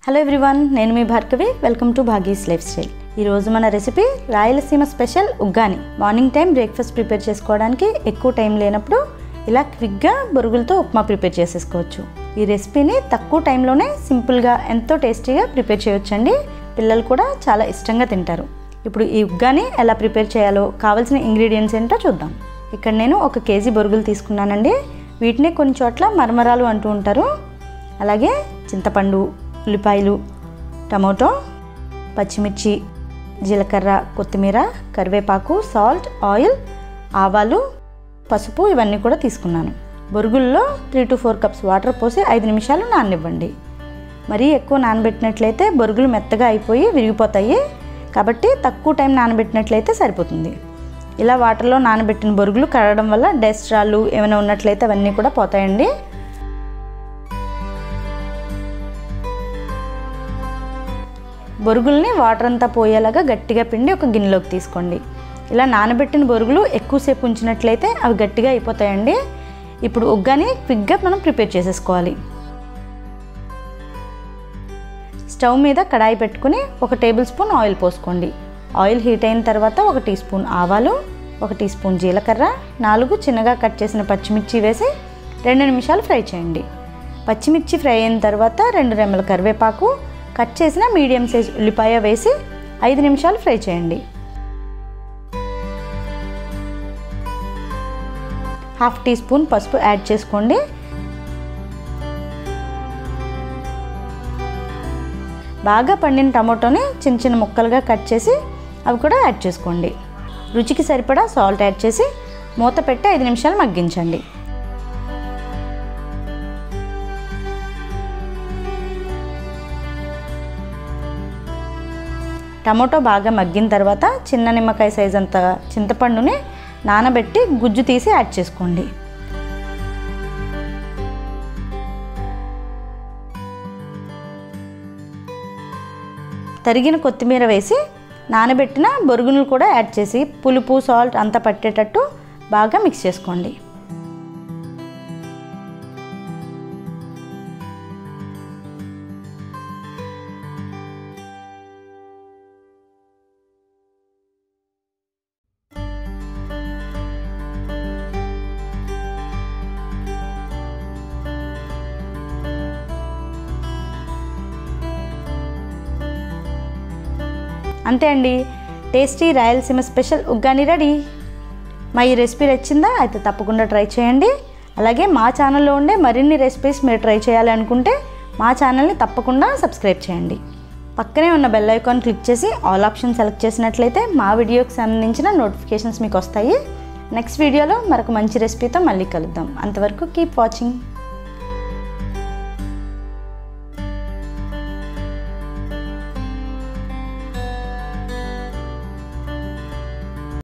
hello everyone నేను మీ Bhargavi welcome to Bhagi's lifestyle ఈరోజు మన recipe Rayalaseema special uggani morning time breakfast prepare చేసుకోవడానికి ఎక్కువ టైం లేనప్పుడు ఇలా క్విక్గా బొరుగులతో ఉప్మా ప్రిపేర్ చేసేసుకోవచ్చు ఈ రెసిపీని తక్కువ టైంలోనే సింపుల్గా ఎంతో టేస్టీగా ప్రిపేర్ చేయొచ్చండి పిల్లలు కూడా చాలా ఇష్టంగా తింటారు ఇప్పుడు ఈ ఉగ్గాని ఎలా ప్రిపేర్ చేయాలో కావాల్సిన ఇంగ్రీడియంట్స్ ఏంటో చూద్దాం ఇక్కడ నేను ఒక కేజీ బొరుగులు తీసుకున్నానండి వీటిని కొన్ని చోట్ల మరమరాలు అంటూ ఉంటారు అలాగే చింతపండు ఉల్లిపాయలు టమోటో పచ్చిమిర్చి జీలకర్ర కొత్తిమీర కరివేపాకు సాల్ట్ ఆయిల్ ఆవాలు పసుపు ఇవన్నీ కూడా తీసుకున్నాను బొరుగుల్లో three to four cups water పోసి ఐదు నిమిషాలు నాననివ్వండి మరీ ఎక్కువ నానబెట్టినట్లయితే బొరుగులు మెత్తగా అయిపోయి విరిగిపోతాయి కాబట్టి తక్కువ టైం నానబెట్టినట్లయితే సరిపోతుంది ఇలా వాటర్లో నానబెట్టిన బొరుగులు కడగడం వల్ల డస్ట్ రాళ్ళు ఏమైనా ఉన్నట్లయితే అవన్నీ కూడా పోతాయండి బొరుగుల్ని వాటర్ అంతా పోయేలాగా గట్టిగా పిండి ఒక గిన్నెలోకి తీసుకోండి ఇలా నానబెట్టిన బొరుగులు ఎక్కువసేపు ఉంచినట్లయితే అవి గట్టిగా అయిపోతాయండి ఇప్పుడు ఉగ్గాని క్విక్గా మనం ప్రిపేర్ చేసేసుకోవాలి స్టవ్ మీద కడాయి పెట్టుకుని ఒక టేబుల్ స్పూన్ ఆయిల్ పోసుకోండి ఆయిల్ హీట్ అయిన తర్వాత ఒక టీ స్పూన్ ఆవాలు ఒక టీ స్పూన్ జీలకర్ర నాలుగు చిన్నగా కట్ చేసిన పచ్చిమిర్చి వేసి రెండు నిమిషాలు ఫ్రై చేయండి పచ్చిమిర్చి ఫ్రై అయిన తర్వాత రెండు రెమ్మల కరివేపాకు కట్ చేసిన మీడియం సైజ్ ఉల్లిపాయ వేసి ఐదు నిమిషాలు ఫ్రై చేయండి హాఫ్ టీ స్పూన్ పసుపు యాడ్ చేసుకోండి బాగా పండిన టమాటోని చిన్న చిన్న ముక్కలుగా కట్ చేసి అవి కూడా యాడ్ చేసుకోండి రుచికి సరిపడా సాల్ట్ యాడ్ చేసి మూత పెట్టి ఐదు నిమిషాలు మగ్గించండి టమాటో బాగా మగ్గిన తర్వాత చిన్న నిమ్మకాయ సైజ్ అంత చింతపండుని నానబెట్టి గుజ్జు తీసి యాడ్ చేసుకోండి తరిగిన కొత్తిమీర వేసి నానబెట్టిన బొరుగును కూడా యాడ్ చేసి పులుపు సాల్ట్ అంతా పట్టేటట్టు బాగా మిక్స్ చేసుకోండి అంతే అండి tasty Rayalaseema special uggani ready మా ఈ రెసిపీ నచ్చిందా అయితే తప్పకుండా ట్రై చేయండి అలాగే మా ఛానల్లో ఉండే మరిన్ని రెసిపీస్ మీరు ట్రై చేయాలి అనుకుంటే మా ఛానల్ని తప్పకుండా సబ్స్క్రైబ్ చేయండి పక్కనే ఉన్న బెల్ ఐకాన్ క్లిక్ చేసి ఆల్ ఆప్షన్ సెలెక్ట్ చేసినట్లయితే మా వీడియోకి సంబంధించిన నోటిఫికేషన్స్ మీకు వస్తాయి నెక్స్ట్ వీడియోలో మరొక మంచి రెసిపీతో మళ్ళీ కలుద్దాం అంతవరకు కీప్ వాచింగ్